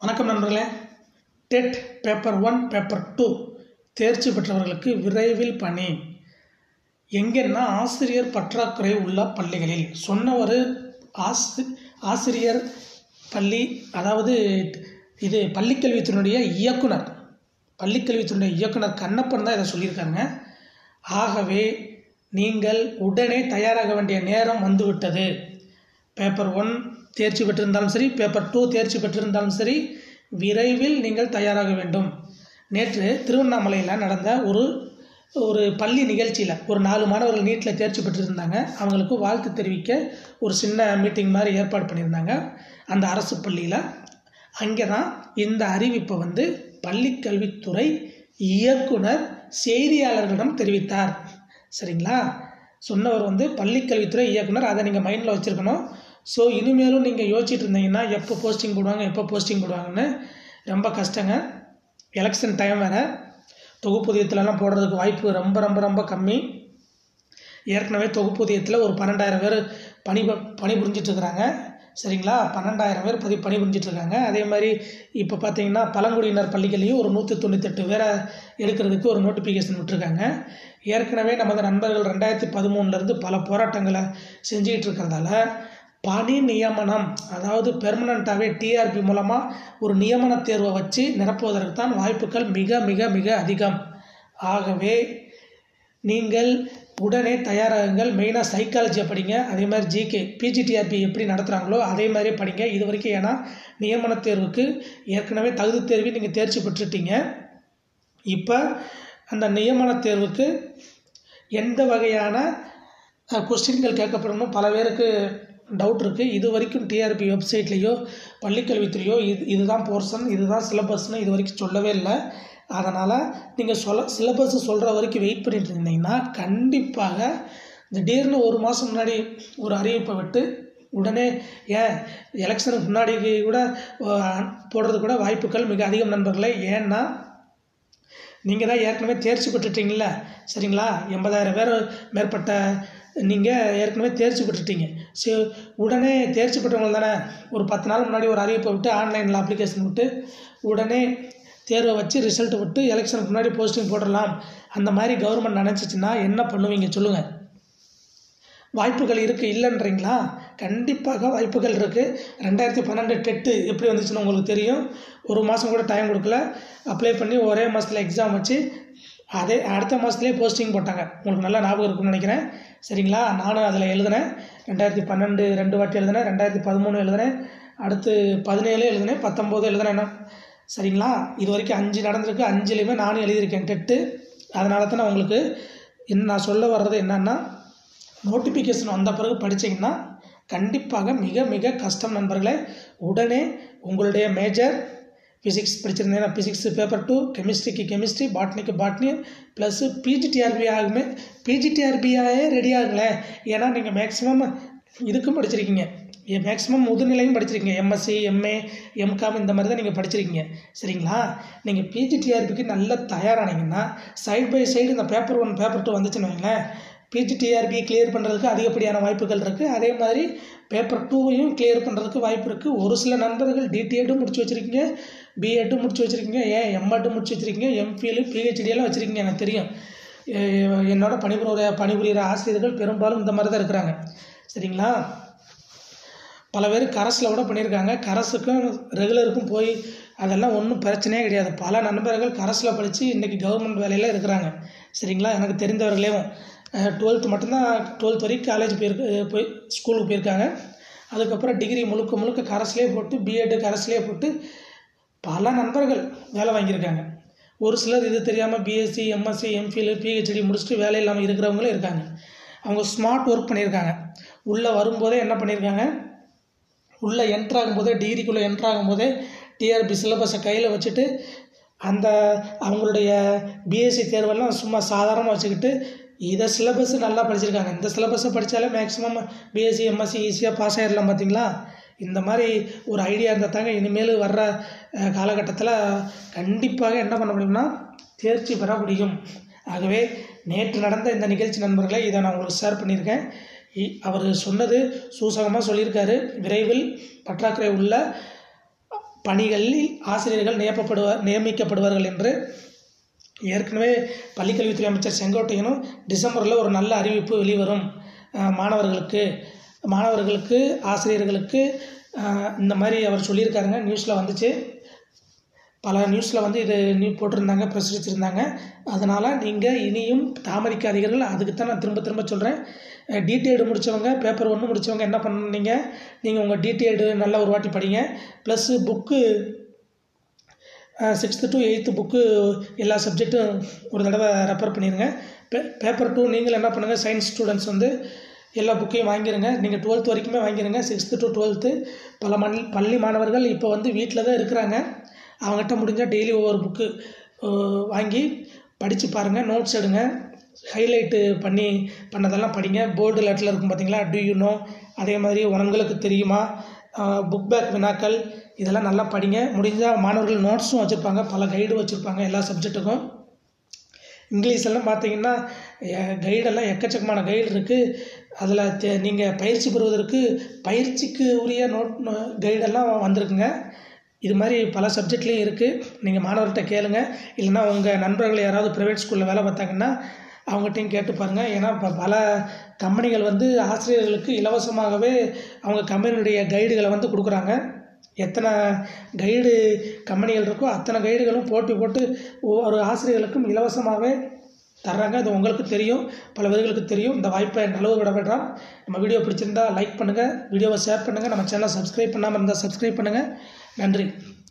வணக்கம் நண்பர்களே TET paper one paper two தேர்ச்சி பெற்றவர்களுக்கு விரைவில் பணி எங்கன்னா ஆசிரியர் பற்றாக்குறை உள்ள பள்ளிகளில் சொன்னவர் ஆசி ஆசிரியர் பள்ளி அதாவது இது பள்ளிக்கல்வித்துறையினுடைய இயக்குனர் பள்ளிக்கல்வித்துறையினுடைய இயக்குனர் கண்ணப்பன் தான் இதை சொல்லியிருக்காங்க ஆகவே நீங்கள் உடனே தயாராக வேண்டிய நேரம் வந்துவிட்டது பேப்பர் ஒன் தேர்ச்சி பெற்றிருந்தாலும் சரி பேப்பர் டூ தேர்ச்சி பெற்றிருந்தாலும் சரி விரைவில் நீங்கள் தயாராக வேண்டும் நேற்று திருவண்ணாமலையில் நடந்த ஒரு ஒரு பள்ளி நிகழ்ச்சியில் ஒரு நாலு மாணவர்கள் நீட்டில் தேர்ச்சி பெற்றிருந்தாங்க அவங்களுக்கு வாழ்த்து தெரிவிக்க ஒரு சின்ன மீட்டிங் மாதிரி ஏற்பாடு பண்ணியிருந்தாங்க அந்த அரசு பள்ளியில் அங்கே தான் இந்த அறிவிப்பை வந்து பள்ளிக்கல்வித்துறை இயக்குனர் செய்தியாளர்களிடம் தெரிவித்தார் சரிங்களா சொன்னவர் வந்து பள்ளிக்கல்வித்துறை இயக்குனர் அதை நீங்கள் மைண்டில் வச்சுருக்கணும் ஸோ இனிமேலும் நீங்கள் யோசிச்சுட்டு இருந்தீங்கன்னா எப்போ போஸ்டிங் போடுவாங்க எப்போ போஸ்டிங் போடுவாங்கன்னு ரொம்ப கஷ்டங்க எலெக்ஷன் டைம் வேறு தொகுப்பூதியத்துலலாம் போடுறதுக்கு வாய்ப்பு ரொம்ப ரொம்ப ரொம்ப கம்மி ஏற்கனவே தொகுப்பூதியத்தில் ஒரு பன்னெண்டாயிரம் பேர் பணி பணி புரிஞ்சிட்ருக்குறாங்க சரிங்களா பன்னெண்டாயிரம் பேர் பதி பணி புரிஞ்சிட்ருக்காங்க அதே மாதிரி இப்போ பார்த்தீங்கன்னா பழங்குடியினர் பள்ளிகளையும் ஒரு நூற்றி தொண்ணூத்தெட்டு பேரை எடுக்கிறதுக்கு ஒரு நோட்டிஃபிகேஷன் விட்டுருக்காங்க ஏற்கனவே நமது நண்பர்கள் ரெண்டாயிரத்தி பதிமூணுலேருந்து பல போராட்டங்களை செஞ்சுக்கிட்டு இருக்கிறதால பணி நியமனம் அதாவது பெர்மனண்ட்டாகவே டிஆர்பி மூலமாக ஒரு நியமன தேர்வை வச்சு நிரப்புவதற்கு தான் வாய்ப்புகள் மிக மிக மிக அதிகம் ஆகவே நீங்கள் உடனே தயாராகுங்கள் மெயினாக சைக்காலஜியை படிங்க அதே மாதிரி ஜிகே பிஜிடிஆர்பி எப்படி நடத்துகிறாங்களோ அதே மாதிரி படிங்க இது வரைக்கும் ஏன்னா நியமன தேர்வுக்கு ஏற்கனவே தகுதி தேர்வி நீங்கள் தேர்ச்சி பெற்றுட்டீங்க இப்போ அந்த நியமன தேர்வுக்கு எந்த வகையான கொஸ்டின்கள் கேட்கப்படணும் பல பேருக்கு டவுட் இருக்குது இது வரைக்கும் டிஆர்பி வெப்சைட்லேயோ பள்ளிக்கல்வித்துறையோ இது இதுதான் போர்ஷன் இதுதான் சிலபஸ்னு இது வரைக்கும் சொல்லவே இல்லை அதனால் நீங்கள் சொல்ல சிலபஸ் சொல்கிற வரைக்கும் வெயிட் பண்ணிட்டு இருந்தீங்கன்னா கண்டிப்பாக திடீர்னு ஒரு மாதம் முன்னாடி ஒரு அறிவிப்பை விட்டு உடனே ஏன் எலெக்ஷனுக்கு முன்னாடி கூட போடுறது கூட வாய்ப்புகள் மிக அதிகம் நண்பர்களே ஏன்னா நீங்கள் தான் ஏற்கனவே தேர்ச்சி பெற்றுட்டீங்கள சரிங்களா எண்பதாயிரம் பேர் மேற்பட்ட நீங்கள் ஏற்கனவே தேர்ச்சி பெற்றுட்டீங்க சரி உடனே தேர்ச்சி பெற்றவங்க தானே ஒரு பத்து நாள் முன்னாடி ஒரு அறிவிப்பை விட்டு ஆன்லைனில் அப்ளிகேஷன் விட்டு உடனே தேர்வை வச்சு ரிசல்ட் விட்டு எலெக்ஷனுக்கு முன்னாடி போஸ்டிங் போடலாம் அந்த மாதிரி கவர்மெண்ட் நினச்சிச்சின்னா என்ன பண்ணுவீங்க சொல்லுங்கள் வாய்ப்புகள் இருக்குது இல்லைன்றீங்களா கண்டிப்பாக வாய்ப்புகள் இருக்குது ரெண்டாயிரத்தி பன்னெண்டு டெட்டு எப்படி வந்துச்சுன்னு உங்களுக்கு தெரியும் ஒரு மாதம் கூட டைம் கொடுக்கல அப்ளை பண்ணி ஒரே மாதத்தில் எக்ஸாம் வச்சு அதே அடுத்த மாதத்துலேயே போஸ்டிங் போட்டாங்க உங்களுக்கு நல்லா ஞாபகம் இருக்குன்னு நினைக்கிறேன் சரிங்களா நானும் அதில் எழுதினேன் ரெண்டாயிரத்தி பன்னெண்டு ரெண்டு வாட்டி எழுதினேன் ரெண்டாயிரத்தி பதிமூணு எழுதினேன் அடுத்து பதினேழு எழுதினேன் பத்தொம்போது எழுதினேன் சரிங்களா இது வரைக்கும் அஞ்சு நடந்திருக்கு அஞ்சுலேயுமே நானும் எழுதியிருக்கேன் டெட்டு அதனால தான் நான் உங்களுக்கு என்ன நான் சொல்ல வர்றது என்னென்னா நோட்டிஃபிகேஷன் வந்த பிறகு படித்தீங்கன்னா கண்டிப்பாக மிக மிக கஷ்டம் நண்பர்களே உடனே உங்களுடைய மேஜர் ஃபிசிக்ஸ் படிச்சிருந்தீங்கன்னா ஃபிசிக்ஸ் பேப்பர் டூ கெமிஸ்ட்ரிக்கு கெமிஸ்ட்ரி பாட்னிக்கு பாட்னி ப்ளஸ்ஸு பிஜிடிஆர்பி ஆகுமே பிஜிடிஆர்பியாயே ரெடி ஆகலை ஏன்னா நீங்கள் மேக்ஸிமம் இதுக்கும் படிச்சிருக்கீங்க மேக்ஸிமம் முதுநிலையும் படிச்சிருக்கீங்க எம்எஸ்சி எம்ஏ எம்காம் இந்த மாதிரி தான் நீங்கள் படிச்சிருக்கீங்க சரிங்களா நீங்கள் பிஜிடிஆர்பிக்கு நல்லா தயாரானீங்கன்னா சைட் பை சைடு இந்த பேப்பர் ஒன் பேப்பர் டூ வந்துச்சுன்னு வைங்களேன் பிஜிடிஆர்பி கிளியர் பண்ணுறதுக்கு அதிகப்படியான வாய்ப்புகள் இருக்குது அதே மாதிரி பேப்பர் டூவையும் கிளியர் பண்ணுறதுக்கு வாய்ப்பு இருக்குது ஒரு சில நண்பர்கள் டிடிஎட்டும் முடிச்சு வச்சுருக்கீங்க பிஎட்டும் முடிச்சு வச்சுருக்கீங்க ஏன் எம்எட்டும் முடிச்சு வச்சுருக்கீங்க எம்ஃபிலு பிஹெச்டியெல்லாம் வச்சுருக்கீங்க எனக்கு தெரியும் என்னோட பணிபுரிய பணிபுரிகிற ஆசிரியர்கள் பெரும்பாலும் இந்த மாதிரி தான் இருக்கிறாங்க சரிங்களா பல பேர் கரஸில் கூட பண்ணியிருக்காங்க கரஸுக்கும் ரெகுலருக்கும் போய் அதெல்லாம் ஒன்றும் பிரச்சனையே கிடையாது பல நண்பர்கள் கரஸில் படித்து இன்றைக்கி கவர்மெண்ட் வேலையில் இருக்கிறாங்க சரிங்களா எனக்கு தெரிந்தவர்களேவும் டுவெல்த்து மட்டும்தான் டுவெல்த் வரைக்கும் காலேஜ் போயிருக்கு போய் ஸ்கூலுக்கு போயிருக்காங்க அதுக்கப்புறம் டிகிரி முழுக்க முழுக்க கரஸ்லேயே போட்டு பிஎட்டு கரஸ்லேயே போட்டு பல நண்பர்கள் வேலை வாங்கியிருக்காங்க ஒரு சிலர் இது தெரியாமல் பிஎஸ்சி எம்எஸ்சி எம்ஃபில் பிஹெச்டி முடிச்சுட்டு வேலை இல்லாமல் இருக்கிறவங்களும் இருக்காங்க அவங்க ஸ்மார்ட் ஒர்க் பண்ணியிருக்காங்க உள்ளே வரும்போதே என்ன பண்ணியிருக்காங்க உள்ளே என்ட்ரு ஆகும்போதே டிகிரிக்குள்ளே என்ட்ரு ஆகும்போதே டிஆர்பி சிலபஸை கையில் வச்சுட்டு அந்த அவங்களுடைய பிஎஸ்சி தேர்வெல்லாம் சும்மா சாதாரணமாக வச்சுக்கிட்டு இதை சிலபஸ் நல்லா படிச்சிருக்காங்க இந்த சிலபஸை படித்தாலே மேக்ஸிமம் பிஎஸ்சி எம்எஸ்சி ஈஸியாக பாஸ் ஆகிடலாம் பார்த்தீங்களா இந்த மாதிரி ஒரு ஐடியா இருந்தால் தாங்க இனிமேல் வர்ற காலகட்டத்தில் கண்டிப்பாக என்ன பண்ண முடியும்னா தேர்ச்சி பெற முடியும் ஆகவே நேற்று நடந்த இந்த நிகழ்ச்சி நண்பர்களை இதை நான் உங்களுக்கு ஷேர் பண்ணியிருக்கேன் அவர் சொன்னது சூசகமாக சொல்லியிருக்காரு விரைவில் பற்றாக்குறை உள்ள பணிகளில் ஆசிரியர்கள் நியமப்படுவார் நியமிக்கப்படுவார்கள் என்று ஏற்கனவே பள்ளிக்கல்வித்துறை அமைச்சர் செங்கோட்டையனும் டிசம்பரில் ஒரு நல்ல அறிவிப்பு வெளிவரும் அஹ், மாணவர்களுக்கு மாணவர்களுக்கு ஆசிரியர்களுக்கு அஹ், இந்த மாதிரி அவர் சொல்லியிருக்காருங்க நியூஸில் வந்துச்சு பல நியூஸில் வந்து இது நியூ போட்டிருந்தாங்க பிரசுரிச்சிருந்தாங்க அதனால் நீங்கள் இனியும் தாமதிக்காதீர்கள் அதுக்கு தான் நான் திரும்ப திரும்ப சொல்கிறேன் டிடிஎடு முடித்தவங்க பேப்பர் ஒன்று முடித்தவங்க என்ன பண்ணீங்க நீங்கள் உங்கள் டிடிஎடு நல்லா ஒரு வாட்டி படிங்க plus book sixth to eighth book எல்லா சப்ஜெக்ட்டும் ஒரு தடவை ரெஃபர் பண்ணிடுங்க பே பேப்பர் டூ நீங்கள் என்ன பண்ணுங்கள் சயின்ஸ் ஸ்டூடெண்ட்ஸ் வந்து எல்லா புக்கையும் வாங்கிருங்க நீங்கள் டுவெல்த் வரைக்குமே வாங்கிருங்க சிக்ஸ்த்து டு டுவெல்த்து பல மண் பள்ளி மாணவர்கள் இப்போ வந்து வீட்டில் தான் இருக்கிறாங்க அவங்ககிட்ட முடிஞ்சால் டெய்லி ஒவ்வொரு புக்கு வாங்கி படித்து பாருங்கள் நோட்ஸ் எடுங்க ஹைலைட்டு பண்ணி பண்ணதெல்லாம் படிங்க போர்டு லெட்டில் இருக்கும் பார்த்தீங்களா டு யூ நோ அதே மாதிரி உங்களுக்கு தெரியுமா புக் பேக் வினாக்கள் இதெல்லாம் நல்லா படிங்க முடிஞ்சால் மாணவர்கள் நோட்ஸும் வச்சுருப்பாங்க பல கைடு வச்சுருப்பாங்க எல்லா சப்ஜெக்ட்டுக்கும் இங்கிலீஷெல்லாம் பார்த்தீங்கன்னா கைடெல்லாம் எக்கச்சக்கமான கைடு இருக்குது அதில் தே நீங்கள் பயிற்சி பெறுவதற்கு பயிற்சிக்கு உரிய நோட் கைடெல்லாம் வந்திருக்குங்க இது மாதிரி பல சப்ஜெக்ட்லேயும் இருக்குது நீங்கள் மாணவர்கிட்ட கேளுங்க இல்லைன்னா உங்கள் நண்பர்கள் யாராவது ப்ரைவேட் ஸ்கூலில் வேலை பார்த்தாங்கன்னா அவங்ககிட்டையும் கேட்டு பாருங்கள் ஏன்னா இப்போ பல கம்பெனிகள் வந்து ஆசிரியர்களுக்கு இலவசமாகவே அவங்க கம்பெனியுடைய கைடுகளை வந்து கொடுக்குறாங்க எத்தனை கைடு கம்பெனிகள் இருக்கோ அத்தனை கைடுகளும் போட்டி போட்டு ஒவ்வொரு ஆசிரியர்களுக்கும் இலவசமாகவே தர்றாங்க அது உங்களுக்கு தெரியும் பல பேர்களுக்கு தெரியும் இந்த வாய்ப்பை நழுவ விட வேண்டாம் நம்ம வீடியோ பிடிச்சிருந்தா லைக் பண்ணுங்கள் வீடியோவை ஷேர் பண்ணுங்கள் நம்ம சேனலை சப்ஸ்கிரைப் பண்ணாமல் இருந்தால் சப்ஸ்கிரைப் பண்ணுங்கள் நன்றி